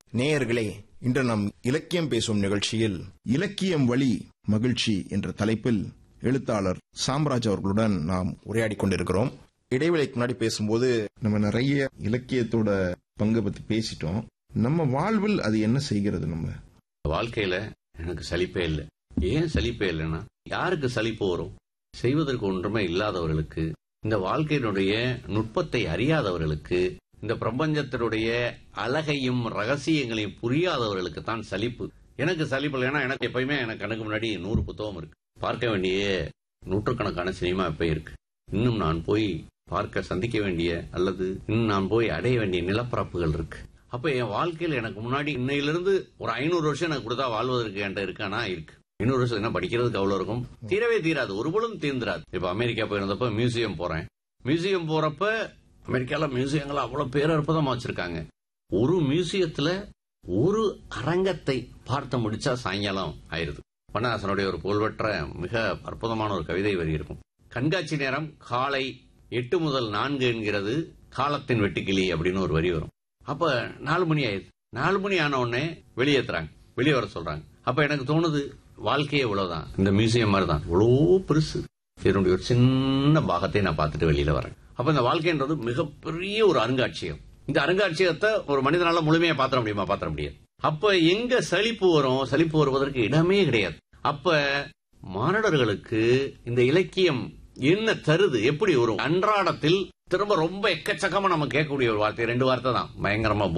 நேயர்களே இன்று நாம் இலக்கியம் பேசும் நிகழ்ச்சியில் இலக்கியம் வழி மகிழ்ச்சி என்ற தலைப்பில் எழுத்தாளர் சாம்ராஜ் அவர்களுடன் நாம் உரையாடிக் கொண்டிருக்கிறோம் இடைவெளிக்கு முன்னாடி பேசும்போது நம்ம நிறைய இலக்கியத்தோட பங்கு பத்தி பேசிட்டோம் நம்ம வாழ்வில் அது என்ன செய்கிறது நம்ம வாழ்க்கையில எனக்கு சலிப்பே இல்லை ஏன் சலிப்பே இல்லைன்னா யாருக்கு சலிப்பு வரும் செய்வதற்கு ஒன்றுமே இல்லாதவர்களுக்கு இந்த வாழ்க்கையினுடைய நுட்பத்தை அறியாதவர்களுக்கு இந்த பிரபஞ்சத்தினுடைய அழகையும் ரகசியங்களையும் புரியாதவர்களுக்கு தான் சலிப்பு எனக்கு சலிப்பு இல்லைன்னா எனக்கு எப்பயுமே எனக்கு கணக்கு முன்னாடி நூறு புத்தகம் இருக்கு பார்க்க வேண்டிய நூற்றுக்கணக்கான சினிமா எப்ப இருக்கு இன்னும் நான் போய் பார்க்க சந்திக்க வேண்டிய அல்லது இன்னும் நான் போய் அடைய வேண்டிய நிலப்பரப்புகள் இருக்கு அப்ப என் வாழ்க்கையில் எனக்கு முன்னாடி இன்னையிலிருந்து ஒரு ஐநூறு வருஷம் எனக்கு கொடுத்தா வாழ்வதற்கு என்கிட்ட இருக்கானா இருக்கு ஐநூறு வருஷம் என்ன படிக்கிறதுக்கு அவ்வளவு இருக்கும் தீரவே தீராது ஒரு பொழுதும் தீர்ந்துராது இப்ப அமெரிக்கா போயிருந்தப்ப மியூசியம் போறேன் மியூசியம் போறப்ப அமெரிக்கால மியூசியங்கள் அவ்வளவு பேரற்புதமா வச்சிருக்காங்க ஒரு மியூசியத்துல ஒரு அரங்கத்தை பார்த்து முடிச்சா சாயங்காலம் ஆயிருது பண்ணாசனுடைய ஒரு புகழ்பெற்ற மிக அற்புதமான ஒரு கவிதை வரி இருக்கும் கண்காட்சி நேரம் காலை எட்டு முதல் நான்கு என்கிறது காலத்தின் வெட்டுக்கிளி அப்படின்னு ஒரு வரி வரும் அப்ப நாலு மணி ஆயிடுது நாலு மணி ஆன உடனே வெளியேத்துறாங்க வெளியே வர சொல்றாங்க அப்ப எனக்கு தோணுது வாழ்க்கையே இவ்வளவுதான் இந்த மியூசியம் மாதிரி தான் இவ்வளோ பெருசு இதனுடைய ஒரு சின்ன பாகத்தை நான் பார்த்துட்டு வெளியில வரேன் அப்ப இந்த வாழ்க்கைன்றது மிகப்பெரிய ஒரு அருங்காட்சியகம் இந்த அருங்காட்சியகத்தை ஒரு மனிதனால முழுமையா பாத்திர முடியுமா பாத்திர முடியாது அப்ப எங்க சலிப்பு வரும் சலிப்பு வருவதற்கு இடமே கிடையாது அப்ப மாணவர்களுக்கு இந்த இலக்கியம் என்ன தருது எப்படி வரும் அன்றாடத்தில் திரும்ப ரொம்ப எக்கச்சக்கமா நம்ம கேட்கக்கூடிய ஒரு வார்த்தை ரெண்டு வார்த்தை தான் பயங்கரமா